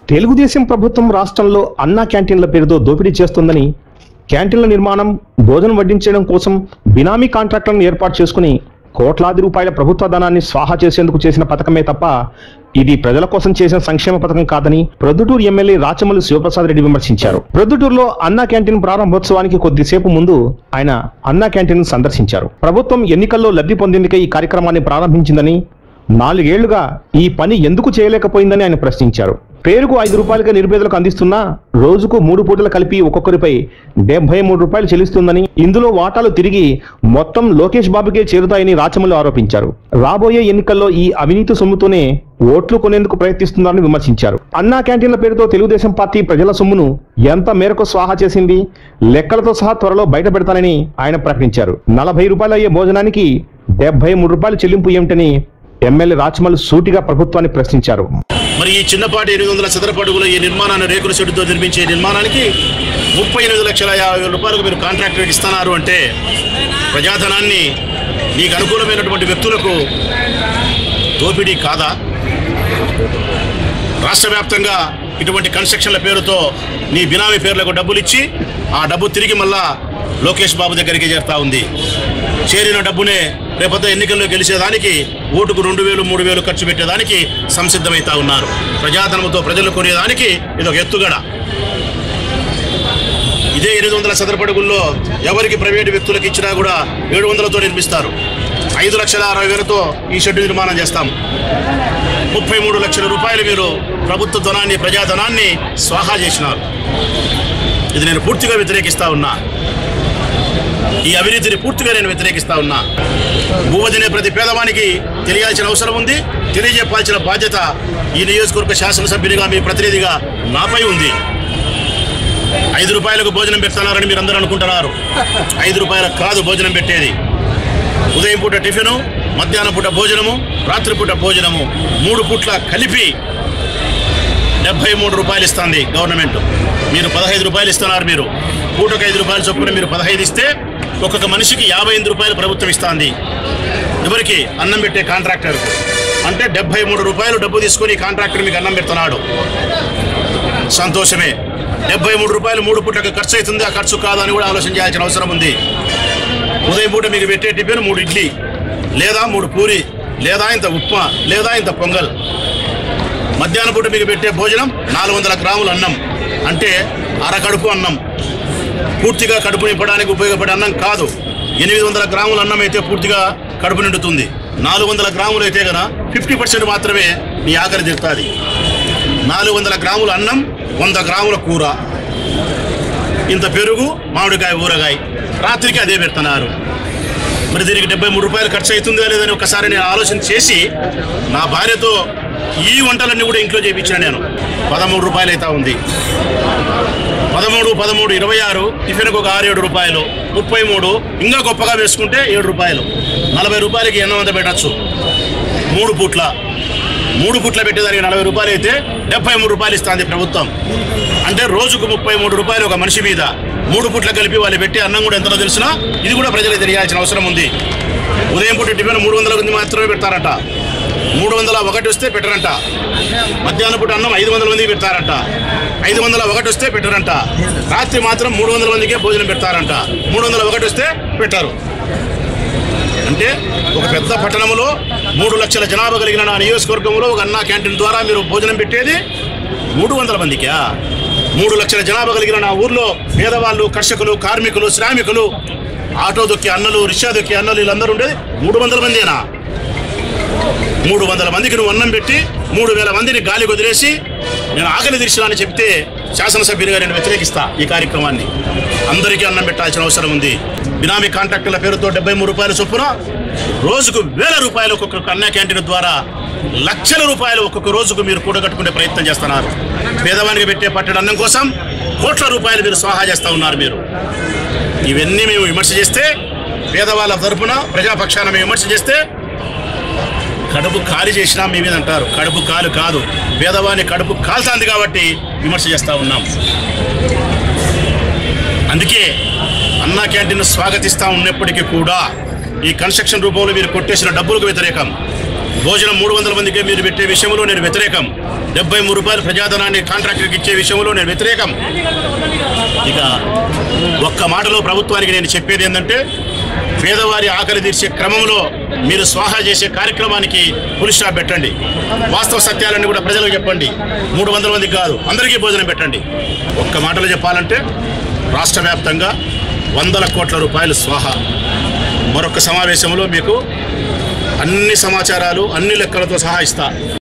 తెలుగుదేశం ప్రభుత్వం రాష్ట్రంలో అన్నా క్యాంటీన్ల పేరుతో దోపిడీ చేస్తుందని క్యాంటీన్ల నిర్మాణం భోజనం వడ్డించడం కోసం బినామీ కాంట్రాక్టులను ఏర్పాటు చేసుకుని కోట్లాది రూపాయల ప్రభుత్వ ధనాన్ని స్వాహా చేసేందుకు చేసిన పథకమే తప్ప ఇది ప్రజల కోసం చేసిన సంక్షేమ పథకం కాదని ప్రొద్దుటూరు ఎమ్మెల్యే రాచమల్లి శివప్రసాద్ రెడ్డి విమర్శించారు ప్రొద్దుటూరులో అన్నా క్యాంటీన్ ప్రారంభోత్సవానికి కొద్దిసేపు ముందు ఆయన అన్నా క్యాంటీన్ సందర్శించారు ప్రభుత్వం ఎన్నికల్లో లబ్ధి పొందేందుకే ఈ కార్యక్రమాన్ని ప్రారంభించిందని నాలుగేళ్లుగా ఈ పని ఎందుకు చేయలేకపోయిందని ఆయన ప్రశ్నించారు పేరుకు ఐదు రూపాయలుగా నిరుపేదలకు అందిస్తున్నా రోజుకు మూడు పూటలు కలిపి ఒక్కొక్కరిపై డెబ్బై మూడు రూపాయలు చెల్లిస్తుందని ఇందులో వాటాలు తిరిగి మొత్తం లోకేష్ బాబుకే చేరుతాయని రాచమల్లి ఆరోపించారు రాబోయే ఎన్నికల్లో ఈ అవినీతి సొమ్ముతోనే ఓట్లు కొనేందుకు ప్రయత్నిస్తున్నారని విమర్శించారు అన్నా క్యాంటీన్ల పేరుతో తెలుగుదేశం పార్టీ ప్రజల సొమ్మును ఎంత మేరకు స్వాహా చేసింది లెక్కలతో సహా త్వరలో బయట పెడతానని ఆయన ప్రకటించారు నలభై రూపాయలు అయ్యే భోజనానికి డెబ్బై మూడు రూపాయలు చెల్లింపు ఏమిటని ఎమ్మెల్యే రాచమల్లి సూటిగా ప్రభుత్వాన్ని ప్రశ్నించారు మరి ఈ చిన్నపాటి ఎనిమిది వందల చదరపు అడుగుల ఈ నిర్మాణాన్ని రేకుల షెడ్డుతో నిర్మించే నిర్మాణానికి ముప్పై ఎనిమిది లక్షల యాభై వేల రూపాయలకు మీరు కాంట్రాక్ట్ రేట్ ఇస్తున్నారు అంటే ప్రజాధనాన్ని మీకు అనుకూలమైనటువంటి వ్యక్తులకు దోపిడీ కాదా రాష్ట్ర వ్యాప్తంగా ఇటువంటి కన్స్ట్రక్షన్ల పేరుతో నీ బినామీ పేర్లకు డబ్బులు ఇచ్చి ఆ డబ్బు తిరిగి మళ్ళా లోకేష్ బాబు దగ్గరికి చేరుతా ఉంది చేరిన డబ్బునే రేపొద్దు ఎన్నికల్లో గెలిచేదానికి ఓటుకు రెండు వేలు మూడు వేలు ఖర్చు పెట్టేదానికి సంసిద్ధమవుతా ఉన్నారు ప్రజాధనంతో ప్రజలు కొనేదానికి ఇది ఒక ఎత్తుగడ ఇదే ఎనిమిది వందల చదరపడుగుల్లో ఎవరికి ప్రైవేటు వ్యక్తులకు ఇచ్చినా కూడా ఏడు వందలతో నిర్మిస్తారు ఐదు లక్షల అరవై వేలతో ఈ షెడ్డు నిర్మాణం చేస్తాం ముప్పై మూడు లక్షల రూపాయలు మీరు ప్రభుత్వ ధనాన్ని ప్రజాధనాన్ని స్వాహా చేసినారు ఇది నేను పూర్తిగా వ్యతిరేకిస్తా ఉన్నా ఈ అవినీతిని పూర్తిగా నేను వ్యతిరేకిస్తా ఉన్నా భూమ తినే ప్రతి పేదవానికి తెలియాల్సిన అవసరం ఉంది తెలియజెప్పాల్సిన బాధ్యత ఈ నియోజకవర్గ శాసనసభ్యునిగా మీ ప్రతినిధిగా నాపై ఉంది ఐదు రూపాయలకు భోజనం పెడుతున్నారని మీరు అందరూ అనుకుంటున్నారు ఐదు రూపాయలకు కాదు భోజనం పెట్టేది ఉదయం పూట టిఫిను మధ్యాహ్నం పూట భోజనము రాత్రిపూట భోజనము మూడు పూట్ల కలిపి డెబ్బై మూడు రూపాయలు ఇస్తుంది గవర్నమెంట్ మీరు పదహైదు రూపాయలు ఇస్తున్నారు మీరు పూటకు ఐదు రూపాయలు చొప్పున మీరు పదహైదు ఇస్తే ఒక్కొక్క మనిషికి యాభై ఎనిమిది రూపాయలు ప్రభుత్వం ఇస్తుంది ఎవరికి అన్నం పెట్టే కాంట్రాక్టర్ అంటే డెబ్బై మూడు రూపాయలు డబ్బు తీసుకొని కాంట్రాక్టర్ మీకు అన్నం పెడుతున్నాడు సంతోషమే డెబ్బై మూడు రూపాయలు మూడు పూటకు ఖర్చు అవుతుంది ఆ ఖర్చు కాదని కూడా ఆలోచన చేయాల్సిన అవసరం ఉంది ఉదయం పూట మీకు పెట్టే టిఫిన్ మూడు ఇడ్లీ లేదా మూడు పూరి లేదా ఇంత ఉప్మా లేదా ఇంత పొంగల్ మధ్యాహ్నం పూట మీకు పెట్టే భోజనం నాలుగు వందల గ్రాముల అన్నం అంటే అరకడుపు అన్నం పూర్తిగా కడుపు నింపడానికి ఉపయోగపడే అన్నం కాదు ఎనిమిది వందల గ్రాముల అన్నం అయితే పూర్తిగా కడుపు నిండుతుంది నాలుగు వందల గ్రాములు అయితే గన ఫిఫ్టీ పర్సెంట్ మాత్రమే మీ ఆకలి తీరుతుంది నాలుగు వందల గ్రాముల అన్నం వంద గ్రాముల కూర ఇంత పెరుగు మామిడికాయ ఊరగాయ రాత్రికి అదే పెడుతున్నారు మరి దీనికి డెబ్బై మూడు రూపాయలు ఖర్చు అవుతుందా లేదని ఒకసారి నేను ఆలోచన చేసి నా భార్యతో ఈ వంటలన్నీ కూడా ఇంట్లో చేయించాను నేను పదమూడు రూపాయలు అయితే ఉంది పదమూడు పదమూడు ఇరవై ఆరు టిఫిన్కి ఒక ఆరు ఏడు రూపాయలు ముప్పై మూడు ఇంకా గొప్పగా వేసుకుంటే ఏడు రూపాయలు నలభై రూపాయలకి ఎన్నో వంద పెట్టచ్చు మూడు పూట్ల మూడు పూట్ల పెట్టేదానికి నలభై రూపాయలు అయితే డెబ్బై మూడు రూపాయలు ఇస్తుంది ప్రభుత్వం అంటే రోజుకు ముప్పై మూడు రూపాయలు ఒక మనిషి మీద మూడు పూట్ల కలిపి వాళ్ళు పెట్టి అన్నం కూడా ఎంతలో తెలిసినా ఇది కూడా ప్రజలకు తెలియాల్సిన అవసరం ఉంది ఉదయం పూట టిఫిన్ మూడు వందల మంది మాత్రమే పెడతారట మూడు వందల ఒకటి వస్తే పెట్టరంట మధ్యాహ్నం పూట అన్నం ఐదు వందల మందికి పెడతారంట ఐదు వందల ఒకటి వస్తే పెట్టరంట రాత్రి మాత్రం మూడు వందల మందికే భోజనం పెడతారంట మూడు వందల ఒకటి వస్తే పెట్టారు అంటే ఒక పెద్ద పట్టణంలో మూడు లక్షల జనాభా కలిగిన నా నియోజకవర్గంలో ఒక అన్నా క్యాంటీన్ ద్వారా మీరు భోజనం పెట్టేది మూడు వందల మందికా మూడు లక్షల జనాభా కలిగిన నా ఊర్లో పేదవాళ్ళు కర్షకులు కార్మికులు శ్రామికులు ఆటో దొక్కే అన్నలు రిక్షా దొక్కే అన్నలు వీళ్ళందరూ ఉండేది మూడు వందల మందేనా మూడు వందల మందికి నువ్వు అన్నం పెట్టి మూడు వేల మందిని గాలి వదిలేసి నేను ఆకలి తీర్చినా చెప్తే శాసనసభ్యునిగా నేను వ్యతిరేకిస్తా ఈ కార్యక్రమాన్ని అందరికీ అన్నం పెట్టాల్సిన అవసరం ఉంది బినామీ కాంట్రాక్టుల పేరుతో డెబ్బై మూడు రూపాయల చొప్పున రోజుకు వేల రూపాయలు ఒక్కొక్క అన్నా క్యాంటీన్ ద్వారా లక్షల రూపాయలు ఒక్కొక్క రోజుకు మీరు కూడగట్టుకునే ప్రయత్నం చేస్తున్నారు పేదవానికి పెట్టే పట్టడి అన్నం కోసం కోట్ల రూపాయలు మీరు స్వాహా చేస్తూ ఉన్నారు మీరు ఇవన్నీ మేము విమర్శ చేస్తే పేదవాళ్ళ తరపున ప్రజాపక్షాన మేము విమర్శ చేస్తే కడుపు ఖాళీ చేసినా మీ మీద అంటారు కడుపు కాలు కాదు పేదవాని కడుపు కాల్తాంది కాబట్టి విమర్శ చేస్తూ ఉన్నాం అందుకే అన్నా క్యాంటీన్ స్వాగతిస్తూ ఉన్నప్పటికీ కూడా ఈ కన్స్ట్రక్షన్ రూపంలో మీరు కొట్టేసిన డబ్బులకు వ్యతిరేకం భోజనం మూడు వందల మందికి మీరు పెట్టే విషయంలో నేను వ్యతిరేకం డెబ్బై మూడు రూపాయలు ప్రజాధనాన్ని కాంట్రాక్టర్కి ఇచ్చే విషయంలో నేను వ్యతిరేకం ఇక ఒక్క మాటలో ప్రభుత్వానికి నేను చెప్పేది ఏంటంటే పేదవారి ఆకలి తీర్చే క్రమంలో మీరు స్వాహా చేసే కార్యక్రమానికి ఫుల్ స్టాప్ పెట్టండి వాస్తవ సత్యాలన్నీ కూడా ప్రజలకు చెప్పండి మూడు వందల మందికి కాదు అందరికీ భోజనం పెట్టండి ఒక్క మాటలో చెప్పాలంటే రాష్ట్ర వ్యాప్తంగా వందల కోట్ల రూపాయలు స్వాహా మరొక సమావేశంలో మీకు అన్ని సమాచారాలు అన్ని లెక్కలతో సహా ఇస్తా